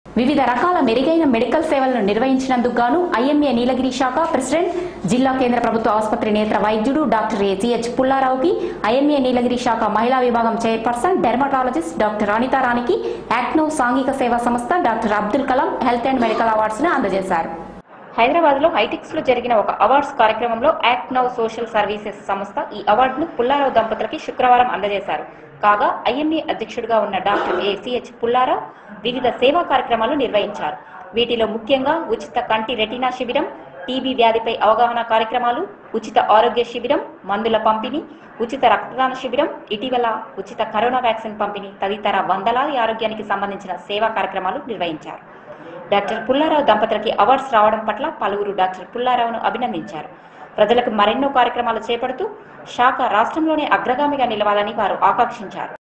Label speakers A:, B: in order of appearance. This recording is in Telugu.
A: వివిధ రకాల మెరుగైన మెడికల్ సేవలను నిర్వహించినందుకు గాను ఐఎంఏ నీలగిరి శాఖ ప్రెసిడెంట్ జిల్లా కేంద్ర ప్రభుత్వ ఆసుపత్రి నేత్ర వైద్యుడు డాక్టర్ ఏజీహెచ్ పుల్లారావుకి ఐఎంఏ నీలగిరి శాఖ మహిళా విభాగం చైర్పర్సన్ డెర్మటాలజిస్ట్ డాక్టర్ అనితా రాణికి యాక్నో సాంఘిక సేవా సంస్థ doctor Abdul Kalam health and medical awards ను అందజేశారు హైదరాబాద్ లో హైటెక్స్ లో జరిగిన ఒక అవార్డ్స్ కార్యక్రమంలో యాక్ట్ నౌ సోషల్ సర్వీసెస్ సంస్థ ఈ అవార్డును పుల్లారావు దంపతులకి శుక్రవారం అందజేశారు కాగా ఐఎంఏ అధ్యక్షుడిగా ఉన్న డాక్టర్ ఏసీహెచ్ పుల్లారావు వివిధ సేవా కార్యక్రమాలు నిర్వహించారు వీటిలో ముఖ్యంగా ఉచిత కంటి రెటీనా శిబిరం టీబీ వ్యాధిపై అవగాహన కార్యక్రమాలు ఉచిత ఆరోగ్య శిబిరం మందుల పంపిణీ ఉచిత రక్తదాన శిబిరం ఇటీవల ఉచిత కరోనా వ్యాక్సిన్ పంపిణీ తదితర వందలాది ఆరోగ్యానికి సంబంధించిన సేవా కార్యక్రమాలు నిర్వహించారు డాక్టర్ పుల్లారావు దంపతులకి అవార్డ్స్ రావడం పట్ల పలువురు డాక్టర్ పుల్లారావును అభినందించారు ప్రజలకు మరెన్నో కార్యక్రమాలు చేపడుతూ శాఖ రాష్ట్రంలోనే అగ్రగామిగా నిలవాలని వారు ఆకాంక్షించారు